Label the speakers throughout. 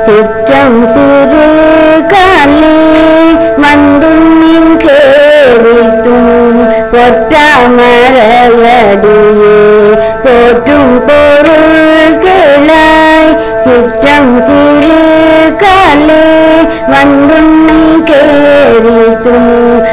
Speaker 1: சிற்றம் சிறு காலே மந்துண்ணில் சேவித்தும் பொற்றாமரையடியே போற்றும் பொருள் கிளாய் சிற்றம் சிறு காலே வந்துன்னை சேரித்தும்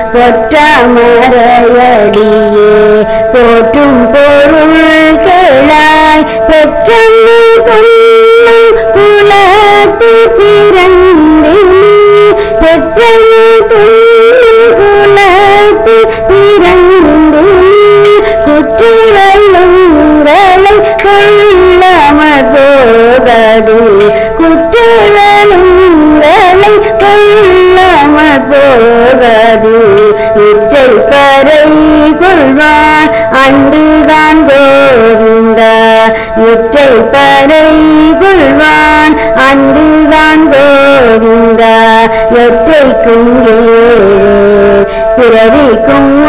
Speaker 1: பொற்றாமரையடியே போற்றும் பொருள் கிளாய் பெற்றன்னை துண்ணும் குலத்து பிறந்தினி பெற்றன்னை துண்ணும் குலத்து பிறந்தினி குற்றிவள்ளும் வேலை கொள்ளாமல் போகது குற்றிவளும் வேலை கொள்ளாமல் போகது இற்றை பறை கொள்வான் அன்றுதான் கோவிந்தா இற்றை பறை கொள்வான் அன்றுதான் கோவிந்தா எற்றைக்கும் ஏழே பிறவிக்கும்